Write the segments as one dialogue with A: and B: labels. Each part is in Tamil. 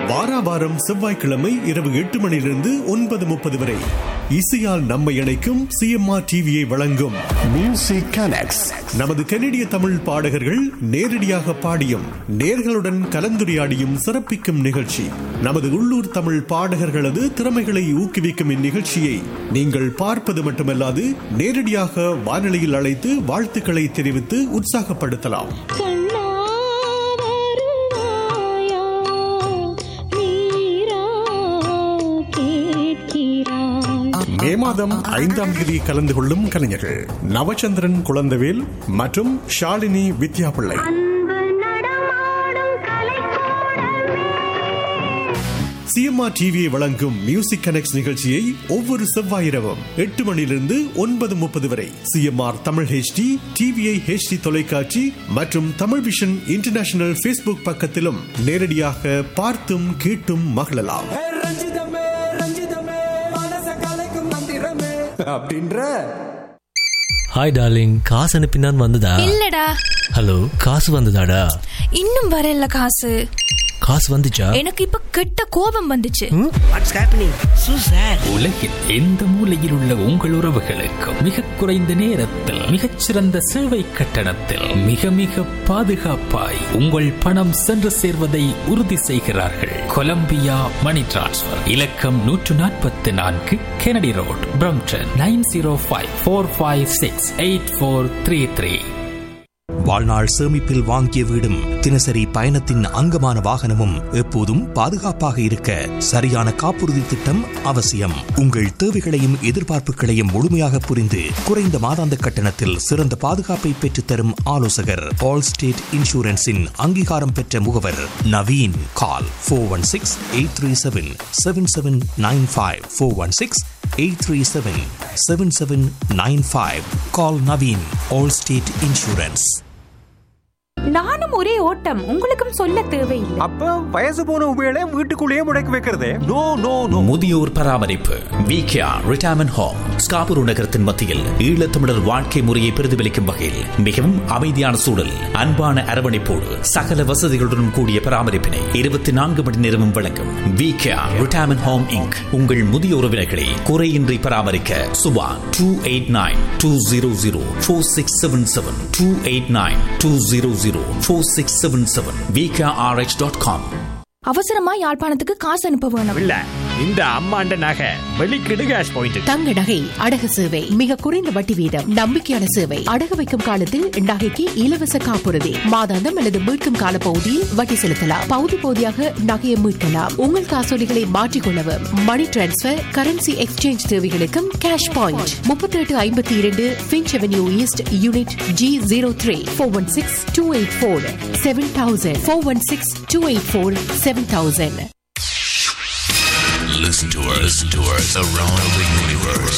A: வாரா வாரம் செவ்வாய்க்கிழமை இரவு எட்டு மணியிலிருந்து ஒன்பது முப்பது வரை இசையால் நம்மை இணைக்கும் சிஎம்ஆர் டிவியை வழங்கும் மியூசிக் கனெக்ட்ஸ் நமது கனடிய தமிழ் பாடகர்கள் நேரடியாக பாடியும் நேர்களுடன் கலந்துரையாடியும் சிறப்பிக்கும் நிகழ்ச்சி நமது உள்ளூர் தமிழ் பாடகர்களது திறமைகளை ஊக்குவிக்கும் இந்நிகழ்ச்சியை நீங்கள் பார்ப்பது மட்டுமல்லாது நேரடியாக வானொலியில் அழைத்து வாழ்த்துக்களை தெரிவித்து உற்சாகப்படுத்தலாம்
B: கண்ணா வருவாயா நீரா கேட்கிறாய்
A: மே மாதம் ஐந்தாம் தேதி கலந்து கொள்ளும் கலைஞர்கள் நவச்சந்திரன் குழந்தவேல் மற்றும் ஷாலினி வித்யாபிள்ளை
B: அன்பு நடமாடும் கலைக்கூடமே
A: சிஎம்ஆர் டிவியை வழங்கும் மியூசிக் கனெக்ட் நிகழ்ச்சியை ஒவ்வொரு செவ்வாய் இரவும் எட்டு மணியிலிருந்து ஒன்பது முப்பது வரை CMR Tamil HD TVI HD தொலைக்காட்சி மற்றும் தமிழ் விஷன் இன்டர்நேஷனல் ஃபேஸ்புக் பக்கத்திலும் நேரடியாக பார்த்தும் கேட்டும் மகிழலாம்
C: ஏ ரஞ்சிதமே ரஞ்சிதமே மனச கலைக்கும் மந்திரமே அப்படின்ற
D: ஹாய் டார்லிங் காசு அனுப்பினான் வந்ததா
E: இல்லடா
D: ஹலோ காசு வந்ததாடா
E: இன்னும் வரல காசு
D: காசு வந்துச்சா
E: எனக்கு இப்ப கெட்ட கோபம் வந்துச்சு
F: வாட்ஸ் ஹேப்பனிங் சூ சார்
G: உலகில் எந்த மூலையில் உள்ள உங்கள் உறவுகளுக்கும் மிக குறைந்த நேரத்தில் மிகச்சிறந்த சேவை கட்டணத்தில் மிக மிக பாதுகாப்பாய் உங்கள் பணம் சென்று சேர்வதை உறுதி செய்கிறார்கள் கொலம்பியா மணி டிரான்ஸ்ஃபர் இலக்கம் நூற்று நாற்பத்தி நான்கு Kennedy road Brampton nine zero five four five six eight four three three
H: வாழ்நாள் சேமிப்பில் வாங்கிய வீடும் தினசரி பயணத்தின் அங்கமான வாகனமும் எப்போதும் பாதுகாப்பாக இருக்க சரியான காப்புறுதி திட்டம் அவசியம் உங்கள் தேவைகளையும் எதிர்பார்ப்புகளையும் முழுமையாக புரிந்து குறைந்த மாதாந்த கட்டணத்தில் சிறந்த பாதுகாப்பை பெற்றுத்தரும் ஆலோசகர் ஆல் ஸ்டேட் இன்சூரன்ஸின் அங்கீகாரம் பெற்ற முகவர் Naveen call four one six eight three seven seven seven nine five four one six eight three seven seven seven nine five call Naveen Allstate insurance
I: நானும் ஒரே ஓட்டம் உங்களுக்கும் சொல்ல தேவையில்லை
C: அப்ப வயசு போன உபயோக வீட்டுக்குள்ளேயே முடக்கி வைக்கிறதே நோ நோ நோ
G: முதியோர் பராமரிப்பு விகேஆ ரிட்டையர்மெண்ட் ஹோம் ஸ்காபூர் நகரத்தின் மத்தியில் ஈழத்தமிழர் வாழ்க்கை முறையை பிரதிபலிக்கும் வகையில் மிகவும் அமைதியான சூழல் அன்பான அரவணைப்போடு சகல வசதிகளுடன் கூடிய பராமரிப்பினை இருபத்தி நான்கு மணி நேரமும் வழங்கும் விகேஆ ரிட்டையர்மெண்ட் ஹோம் இங்க் உங்கள் முதிய உறவினர்களை குறையின்றி பராமரிக்க Subha two eight nine two zero zero four six seven seven two eight nine two zero zero four six seven seven VKRH dot com
E: அவசரமா யாழ்ப்பாணத்துக்கு காசு அனுப்ப வேணும்
J: இல்ல இந்த அம்மாண்ட நகை வெளிக்கிடு கேஷ் பாயிண்ட்
F: தங்க நகை அடகு சேவை மிக குறைந்த வட்டி வீதம் நம்பிக்கையான சேவை அடகு வைக்கும் காலத்தில் நகைக்கு இலவச காப்புறுதி மாதாந்தம் அல்லது மீட்கும் கால பகுதியில் வட்டி செலுத்தலாம் பகுதி பகுதியாக நகையை மீட்கலாம் உங்கள் காசோலிகளை மாற்றிக்கொள்ளவும் மணி டிரான்ஸ்பர் கரன்சி எக்ஸ்சேஞ்ச் தேவைகளுக்கும் கேஷ் பாயிண்ட் முப்பத்தி எட்டு ஐம்பத்தி இரண்டு Finch Avenue East unit G zero three four one six two eight four seven thousand four one six two eight four seven thousand
H: Listen to us, listen to us around the universe.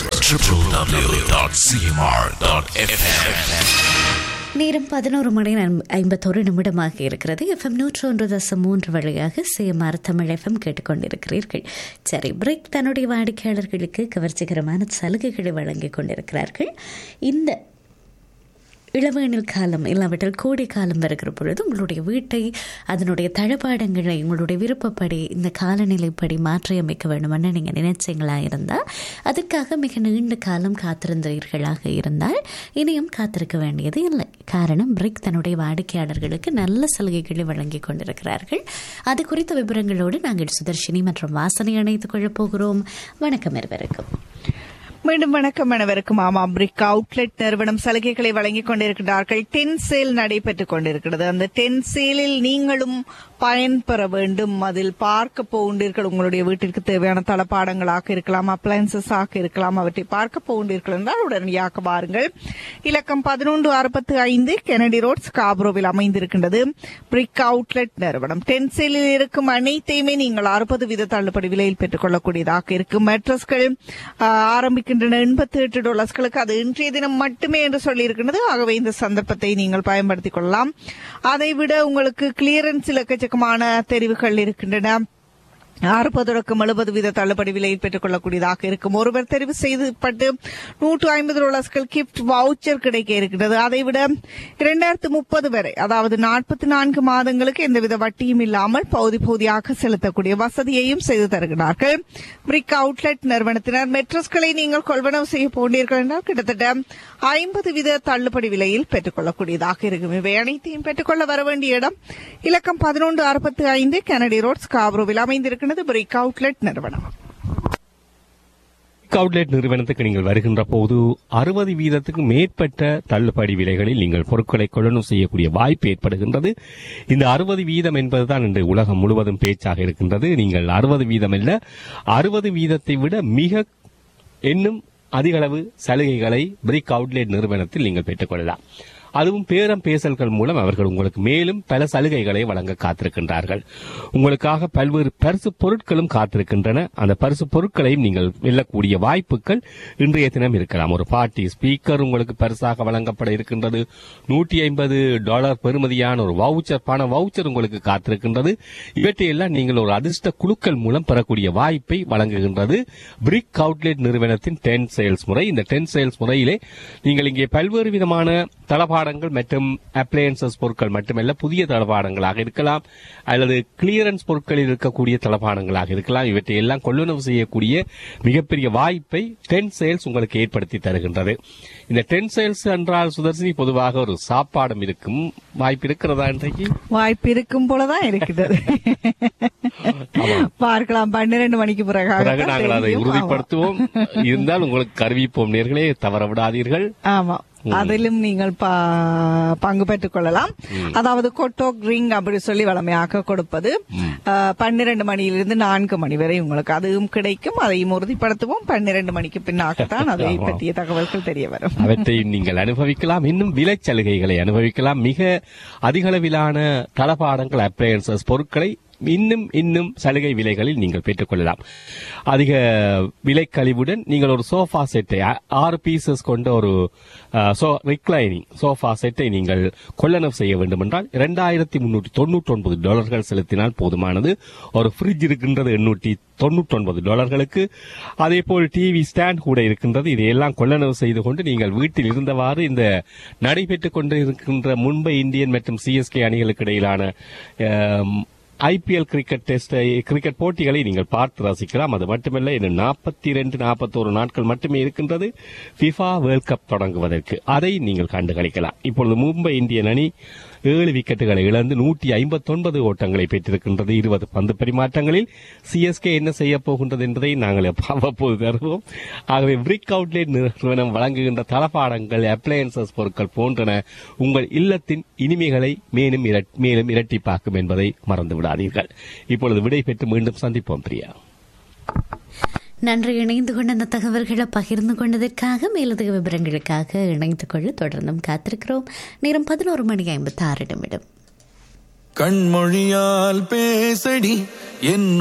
H: www.cmr.fm.
K: நேரம் பதினோரு மணி நம்- ஐம்பத்தொரு நிமிடமாக இருக்கிறது எஃப்எம் நூற்று ஒன்று தசம் மூன்று வழியாக சிஎம்ஆர் தமிழ் எஃப்எம் கேட்டுக்கொண்டிருக்கிறீர்கள் சரி பிரேக் தன்னுடைய வாடிக்கையாளர்களுக்கு கவர்ச்சிகரமான சலுகைகளை வழங்கிக் கொண்டிருக்கிறார்கள் இந்த இளவேனில் காலம் இல்லாவிட்டால் கோடை காலம் வருகிற பொழுது உங்களுடைய வீட்டை அதனுடைய தளபாடங்களை உங்களுடைய விருப்பப்படி இந்த காலநிலைப்படி மாற்றியமைக்க வேண்டுமென்னு நீங்கள் நினைச்சீங்களா இருந்தால் அதற்காக மிக நீண்ட காலம் காத்திருந்தவர்களாக இருந்தால் இனியும் காத்திருக்க வேண்டியது இல்லை காரணம் பிரிக் தன்னுடைய வாடிக்கையாளர்களுக்கு நல்ல சலுகைகளை வழங்கி கொண்டிருக்கிறார்கள் அது குறித்த விவரங்களோடு நாங்கள் சுதர்ஷினி மற்றும் வாசனை இணைத்துக் கொள்ளப் போகிறோம் வணக்கம் இருவருக்கும்
L: மீண்டும் வணக்கம் அனைவருக்கும் ஆமாம் பிரிக் அவுட்லெட் நிறுவனம் சலுகைகளை வழங்கிக் கொண்டிருக்கிறார்கள் டென் சேல் நடைபெற்றுக் கொண்டிருக்கிறது அந்த டென் சேலில் நீங்களும் பயன்பெற வேண்டும் அதில் பார்க்க போகின்றீர்கள் உங்களுடைய வீட்டிற்கு தேவையான தளபாடங்களாக இருக்கலாம் அப்ளைன்சஸ் ஆக இருக்கலாம் அவற்றை பார்க்க போகின்றீர்கள் என்றால் உடனடியாக வாருங்கள் இலக்கம் பதினொன்று அறுபத்தி ஐந்து கெனடி ரோட் ஸ்காப்ரோவில் அமைந்திருக்கின்றது பிரிக் அவுட்லெட் நிறுவனம் டென் சேலில் இருக்கும் அனைத்தையுமே நீங்கள் அறுபது வீத தள்ளுபடி விலையில் பெற்றுக் கொள்ளக்கூடியதாக இருக்கும் மெட்ரஸ்கள் ஆரம்பிக்கின்றன எண்பத்தி எட்டு டாலர்ஸ்களுக்கு அது இன்றைய தினம் மட்டுமே என்று சொல்லியிருக்கின்றது ஆகவே இந்த சந்தர்ப்பத்தை நீங்கள் பயன்படுத்திக் கொள்ளலாம் அதைவிட உங்களுக்கு கிளியரன்ஸில் எக்கச்சக்கமான தெரிவுகள் இருக்கின்றன அறுபது தொடக்கம் எழுபது வீத தள்ளுபடி விலையில் பெற்றுக் கொள்ளக்கூடியதாக இருக்கும் ஒருவர் தெரிவு செய்யப்பட்டு நூற்று ஐம்பது டாலர்ஸ்கள் கிஃப்ட் வவுச்சர் கிடைக்க இருக்கிறது அதைவிட இரண்டாயிரத்து முப்பது வரை அதாவது நாற்பத்தி நான்கு மாதங்களுக்கு எந்தவித வட்டியும் இல்லாமல் பகுதி பகுதியாக செலுத்தக்கூடிய வசதியையும் செய்து தருகிறார்கள் பிரிக் அவுட்லெட் நிறுவனத்தினர் மெட்ரஸ்களை நீங்கள் கொள்வனவு செய்ய போனீர்கள் என்றால் கிட்டத்தட்ட ஐம்பது வீத தள்ளுபடி விலையில் பெற்றுக் கொள்ளக்கூடியதாக இருக்கும் இவை அனைத்தையும் பெற்றுக்கொள்ள வர வேண்டிய இடம் இலக்கம் பதினொன்று அறுபத்தி ஐந்து கெனடி ரோட் ஸ்காப்ரோவில் அமைந்திருக்கிறது பிரிக் அவுட்லெட் நிறுவனம்
M: அவுட்லெட் நிறுவனத்துக்கு நீங்கள் வருகின்ற போது அறுபது வீதத்துக்கு மேற்பட்ட தள்ளுபடி விலைகளில் நீங்கள் பொருட்களை கொள்ளணும் செய்யக்கூடிய வாய்ப்பு ஏற்படுகின்றது இந்த அறுபது வீதம் என்பதுதான் இன்று உலகம் முழுவதும் பேச்சாக இருக்கின்றது நீங்கள் அறுபது வீதம் அல்ல அறுபது வீதத்தை விட மிக இன்னும் அதிக அளவு சலுகைகளை பிரிக் அவுட்லெட் நிறுவனத்தில் நீங்கள் பெற்றுக்கொள்ளலாம் அதுவும் பேரம் பேசல்கள் மூலம் அவர்கள் உங்களுக்கு மேலும் பல சலுகைகளை வழங்க காத்திருக்கின்றார்கள் உங்களுக்காக பல்வேறு பரிசு பொருட்களும் காத்திருக்கின்றன அந்த பரிசு பொருட்களையும் நீங்கள் வெல்லக்கூடிய வாய்ப்புகள் இன்றைய தினம் இருக்கலாம் ஒரு பார்ட்டி ஸ்பீக்கர் உங்களுக்கு பரிசாக வழங்கப்பட இருக்கின்றது நூற்றி ஐம்பது டாலர் பெறுமதியான ஒரு வவுச்சர் பண வவுச்சர் உங்களுக்கு காத்திருக்கின்றது இவற்றையெல்லாம் நீங்கள் ஒரு அதிர்ஷ்ட குழுக்கள் மூலம் பெறக்கூடிய வாய்ப்பை வழங்குகின்றது பிரிக் அவுட்லெட் நிறுவனத்தின் டென் சேல்ஸ் முறை இந்த டென் சேல்ஸ் முறையிலே நீங்கள் இங்கே பல்வேறு விதமான தளபாடங்கள் மற்றும் அப்ளையன்சஸ் பொருட்கள் மட்டுமல்ல புதிய தளபாடங்களாக இருக்கலாம் அல்லது கிளியரன்ஸ் பொருட்களில் இருக்கக்கூடிய தளபாடங்களாக இருக்கலாம் இவற்றை எல்லாம் கொள்ளுணவு செய்யக்கூடிய மிகப்பெரிய வாய்ப்பை டென் சேல்ஸ் உங்களுக்கு ஏற்படுத்தி தருகின்றது இந்த டென் சேல்ஸ் என்றால் சுதர்சினி பொதுவாக ஒரு சாப்பாடும் இருக்கும் வாய்ப்பு இருக்கிறதா இன்றைக்கு
L: வாய்ப்பு இருக்கும் போலதான் இருக்கிறது பார்க்கலாம் பன்னிரண்டு மணிக்கு பிறகு
M: பிறகு நாங்கள் அதை உறுதிப்படுத்துவோம் இருந்தால் உங்களுக்கு அறிவிப்போம் நேர்களே தவற விடாதீர்கள்
L: ஆமா அதிலும் நீங்கள் ப- பங்கு பெற்றுக் கொள்ளலாம் அதாவது கொட்டோக் ரிங் அப்படி சொல்லி வளமையாக கொடுப்பது அஹ், பன்னிரண்டு மணியிலிருந்து நான்கு மணி வரை உங்களுக்கு அதுவும் கிடைக்கும் அதையும் உறுதிப்படுத்துவோம் பன்னிரண்டு மணிக்கு பின்னாகத்தான் அதை
M: ஆமாம்.
L: பற்றிய தகவல்கள் தெரிய வரும்
M: அவற்றை நீங்கள் அனுபவிக்கலாம் இன்னும் விலை சலுகைகளை அனுபவிக்கலாம் மிக அதிகளவிலான தளபாடங்கள் அப்ளையன்சஸ் பொருட்களை இன்னும் இன்னும் சலுகை விலைகளில் நீங்கள் பெற்றுக்கொள்ளலாம் அதிக விலை கழிவுடன் நீங்கள் ஒரு சோஃபா செட்டை ஆ- ஆறு பீசஸ் கொண்ட ஒரு ரிக்ளைனிங் சோஃபா செட்டை நீங்கள் கொள்ளனவு செய்ய வேண்டும் என்றால் இரண்டாயிரத்தி முன்னூற்றி தொண்ணூற்றி ஒன்பது டாலர்கள் செலுத்தினால் போதுமானது ஒரு ஃப்ரிட்ஜ் இருக்கின்றது எண்ணூற்றி தொண்ணூற்றி ஒன்பது டாலர்களுக்கு அதே போல் டிவி ஸ்டாண்ட் கூட இருக்கின்றது இதையெல்லாம் கொள்ளனவு செய்து கொண்டு நீங்கள் வீட்டில் இருந்தவாறு இந்த நடைபெற்றுக் கொண்டிருக்கின்ற மும்பை இந்தியன் மற்றும் சிஎஸ்கே அணிகளுக்கு இடையிலான ஐபிஎல் கிரிக்கெட் டெஸ்ட் கிரிக்கெட் போட்டிகளை நீங்கள் பார்த்து ரசிக்கலாம் அது மட்டுமல்ல இன்னும் நாற்பத்தி ரெண்டு நாற்பத்தோரு நாட்கள் மட்டுமே இருக்கின்றது ஃபிஃபா வேர்ல்ட் கப் தொடங்குவதற்கு அதை நீங்கள் கண்டு களிக்கலாம் இப்பொழுது மும்பை இந்தியன் அணி ஏழு விக்கெட்டுகளை இழந்து நூற்றி ஐம்பத்தொன்பது ஓட்டங்களை பெற்றிருக்கின்றது இருபது பந்து பரிமாற்றங்களில் சிஎஸ்கே என்ன செய்ய போகின்றது என்பதை நாங்கள் அவ்வப்போது தருவோம் ஆகவே பிரிக் அவுட்லெட் நிறுவனம் வழங்குகின்ற தளபாடங்கள் அப்ளையன்சஸ் பொருட்கள் போன்றன உங்கள் இல்லத்தின் இனிமைகளை மேலும் இரட்- மேலும் இரட்டிப்பாக்கும் என்பதை மறந்து விடாதீர்கள் இப்பொழுது விடை பெற்று மீண்டும் சந்திப்போம் பிரியா
K: நன்றி இணைந்து கொண்ட அந்த தகவல்களை பகிர்ந்து கொண்டதற்காக மேலதிக விவரங்களுக்காக இணைந்து கொள்ள தொடர்ந்தும் காத்திருக்கிறோம் நேரம் பதினோரு மணி ஐம்பத்தி ஆறு நிமிடம்
N: கண்மொழியால் பேசடி என்